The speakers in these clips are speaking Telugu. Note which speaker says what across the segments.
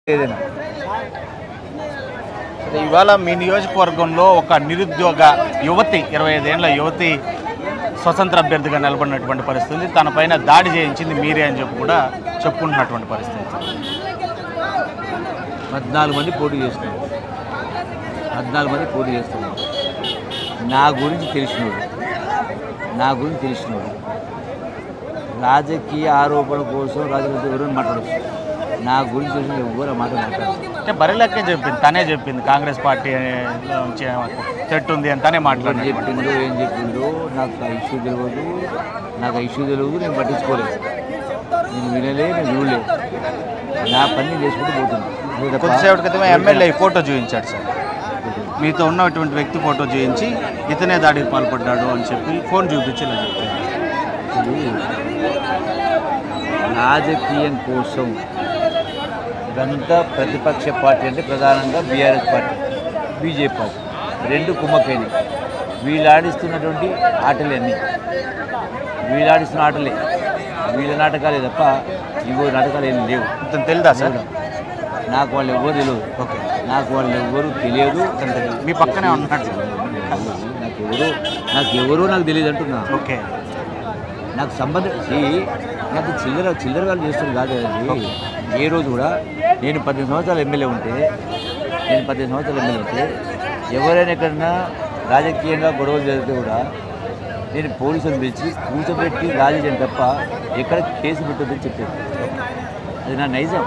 Speaker 1: ఏదైనా
Speaker 2: సరే, ఇవాళ మీ నియోజకవర్గంలో ఒక నిరుద్యోగ యువతి ఇరవై ఐదేళ్ల యువతి స్వతంత్ర అభ్యర్థిగా నిలబడినటువంటి పరిస్థితి ఉంది తన పైన దాడి చేయించింది మీరే అని చెప్పి కూడా చెప్పుకుంటున్నటువంటి పరిస్థితి
Speaker 1: పద్నాలుగు మంది పోటీ చేస్తున్నారు పద్నాలుగు మంది పోటీ చేస్తున్నారు నా గురించి తెలిసినోడు నా గురించి తెలిసినోడు రాజకీయ ఆరోపణ కోసం రాజకీయ ఎవరైనా మాట్లాడచ్చు నా గురించి తెలిసిన ఎవరు మాట మాట్లాడచ్చు
Speaker 2: అంటే బరిలెక్కే చెప్పింది తనే చెప్పింది కాంగ్రెస్ పార్టీ నుంచి చెట్టు ఉంది అని తనే
Speaker 1: ఏం
Speaker 2: మాట్లాడి
Speaker 1: చెప్పిండు ఏం చెప్పిండు నాకు ఆ ఇష్యూ తెలియదు నాకు ఆ ఇష్యూ తెలియదు నేను పట్టించుకోలేదు నేను వినలే నేను వినలేదు నా పని నేను చేసుకుంటూ పోతున్నాను అంతే తప్ప
Speaker 2: కొద్దిసేపటి క్రితమే ఎమ్మెల్యే ఫోటో చూపించాడు సార్ మీతో ఉన్నటువంటి వ్యక్తి ఫోటో చూపించి ఇతనే దాడికి పాల్పడ్డాడు అని చెప్పి ఫోన్ చూపించి ఇలా చెప్తాను
Speaker 1: ఇది రాజకీయం కోసం ఇదంతా ప్రతిపక్ష పార్టీ అంటే ప్రధానంగా బీఆర్ఎస్ పార్టీ బీజేపీ పార్టీ రెండు కుమ్మకైనవి వీళ్ళు ఆడిస్తున్నటువంటి ఆటలే అన్నీ వీళ్ళు ఆడిస్తున్న ఆటలే వీళ్ళ నాటకాలే తప్ప ఇంకో నాటకాలు ఏమి లేవు
Speaker 2: ఇతను తెలుదా సార్
Speaker 1: నాకు వాళ్ళు ఎవ్వరు తెలియదు
Speaker 2: ఓకే
Speaker 1: నాకు వాళ్ళు ఎవ్వరు తెలియదు
Speaker 2: ఇతను తెలియదు మీ పక్కనే ఉన్నాడు సార్
Speaker 1: నాకు ఎవరు నాకు ఎవరో నాకు తెలియదు అంటున్నా
Speaker 2: ఓకే
Speaker 1: నాకు సంబంధం ఈ- నాకు చిల్లర చిల్లర వాళ్ళు చేస్తుంది కాదు కదండి ఏ రోజు కూడా నేను పద్దెనిమిది సంవత్సరాలు ఎమ్మెల్యే ఉంటే నేను పద్దెనిమిది సంవత్సరాలు ఎమ్మెల్యే ఉంటే ఎవరైనా ఎక్కడన్నా రాజకీయంగా గొడవలు జరిగితే కూడా నేను పోలీసులను పిలిచి కూర్చోబెట్టి రాజీ చేయడం తప్ప ఎక్కడ కేసు పెట్టొద్దని చెప్పాను అది నా నైజం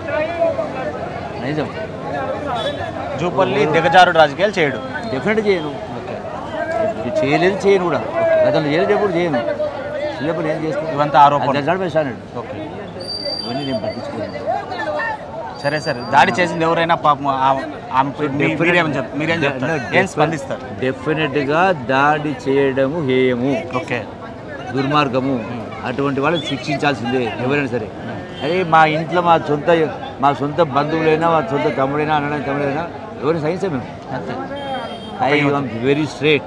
Speaker 1: నైజం
Speaker 2: జూపల్లి దిగజారుడు రాజకీయాలు చేయడు
Speaker 1: డెఫినెట్ చేయను ఇది చేయలేదు చేయను కూడా గతంలో చేయలేదు ఎప్పుడు చేయను చిన్నప్పుడు ఏం చేస్తాను
Speaker 2: ఇవంతా ఆరోపణ
Speaker 1: నడిపేశాను
Speaker 2: ఓకే
Speaker 1: ఇవన్నీ నేను పట్టించుకోను
Speaker 2: సరే సరే దాడి చేసింది ఎవరైనా పాపం ఆ- ఆమె పై మీ- మీరేమని చెప్ మీరేం చెప్తారు ఏం స్పందిస్తారు
Speaker 1: డెఫినెట్గా దాడి చేయడము హేయము
Speaker 2: ఓకే
Speaker 1: దుర్మార్గము అటువంటి వాళ్ళని శిక్షించాల్సిందే ఎవరైనా సరే అదే మా ఇంట్లో మా సొంత మా సొంత బంధువులైనా మా సొంత తమ్ముడైనా అన్నడైనా తమ్ముడైనా ఎవరైనా సహించాం మేము
Speaker 2: అంతే
Speaker 1: ఐ ఆమ్ వెరీ స్ట్రేట్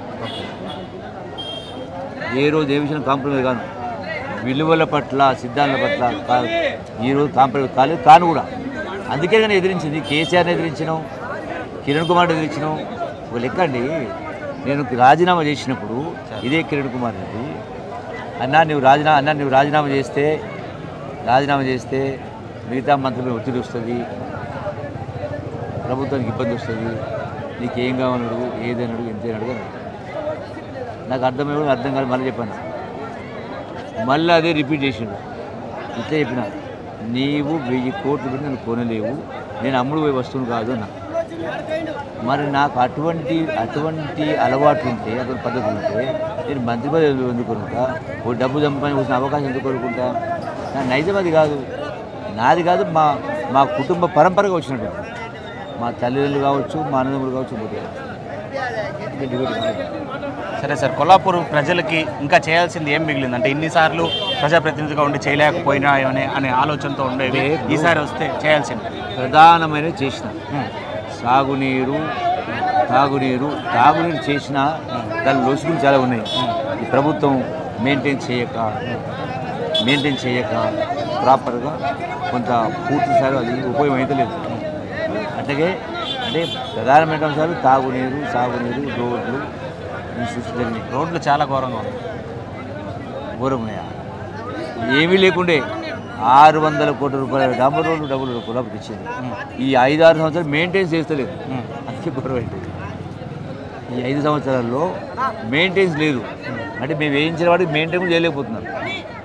Speaker 1: ఏ రోజు ఏ విషయం కాంప్రమైజ్ కాను విలువల పట్ల సిద్ధాంతాల పట్ల కా- ఈ రోజు కాంప్రమైజ్ కాలేదు కాను కూడా అందుకే నేను ఎదిరించింది కేసీఆర్ని ఎదిరించినాం కిరణ్ కుమార్ని ఎదిరించినాం ఒక లెక్క అండి నేను రాజీనామా చేసినప్పుడు ఇదే కిరణ్ కుమార్ రెడ్డి అన్నా నువ్వు రాజీనామా అన్నా నువ్వు రాజీనామా చేస్తే రాజీనామా చేస్తే మిగతా మంత్రులు ఒత్తిడి వస్తుంది ప్రభుత్వానికి ఇబ్బంది వస్తుంది నీకు ఏం కావాలడు ఏదన్నాడు ఎంత అడుగు నాకు అర్థమయ్యో అర్థం కాదు మళ్ళీ చెప్పాను మళ్ళీ అదే రిపీట్ చేసిండు ఇట్లా చెప్పిన నీవు వెయ్యి కోట్లు పెట్టి నన్ను కొనలేవు నేను అమ్ముడు పోయి వస్తువును కాదు అన్న మరి నాకు అటువంటి అటువంటి అలవాటు ఉంటే అటువంటి పద్ధతి ఉంటే నేను మంత్రి పదవి ఎందుకు కొనుక్కుంటా ఓ డబ్బు సంపాదించిన అవకాశం ఎందుకు కొనుక్కుంటా నా నైజం అది కాదు నాది కాదు మా మా కుటుంబ పరంపరగా వచ్చినట్టు మా తల్లిదండ్రులు కావచ్చు మా అన్నదమ్ములు కావచ్చు పోతే ఇంకా డిబేట్ కాదు.
Speaker 2: సరే సార్ కొల్లాపూర్ ప్రజలకి ఇంకా చేయాల్సింది ఏం మిగిలింది అంటే ఇన్నిసార్లు ప్రజాప్రతినిధిగా ఉండి చేయలేకపోయినా అనే అనే ఆలోచనతో ఉండేవి
Speaker 1: లేదు.
Speaker 2: ఈసారి వస్తే చేయాల్సింది
Speaker 1: ప్రధానమైనవి చేసిన సాగునీరు తాగునీరు తాగునీరు చేసిన దాని లొసుగులు చాలా ఉన్నాయి ఈ ప్రభుత్వం మెయింటైన్ చేయక మెయింటైన్ చేయక ప్రాపర్గా కొంత పూర్తి స్థాయిలో అది ఉపయోగం అయితే లేదు అట్లాగే అంటే ప్రధానమైన అంశాలు తాగునీరు సాగునీరు రోడ్లు ఈ సృష్టి జరిగినాయి
Speaker 2: రోడ్లు చాలా ఘోరంగా ఉంది
Speaker 1: ఘోరం ఉన్నాయా ఏమీ లేకుండే ఆరు వందల కోట్ల రూపాయల డాంబర్ రోడ్లు డబ్బులు కొలాపుకి ఇచ్చింది ఈ ఐదు ఆరు సంవత్సరాలు మెయింటైన్ చేస్తలేదు
Speaker 2: ఉమ్.
Speaker 1: అందుకే గొడవ అయింది ఈ ఐదు సంవత్సరాల్లో మెయింటెన్స్ లేదు అంటే మేము వేయించిన వాడికి మెయింటైన్ కూడా చేయలేకపోతున్నాం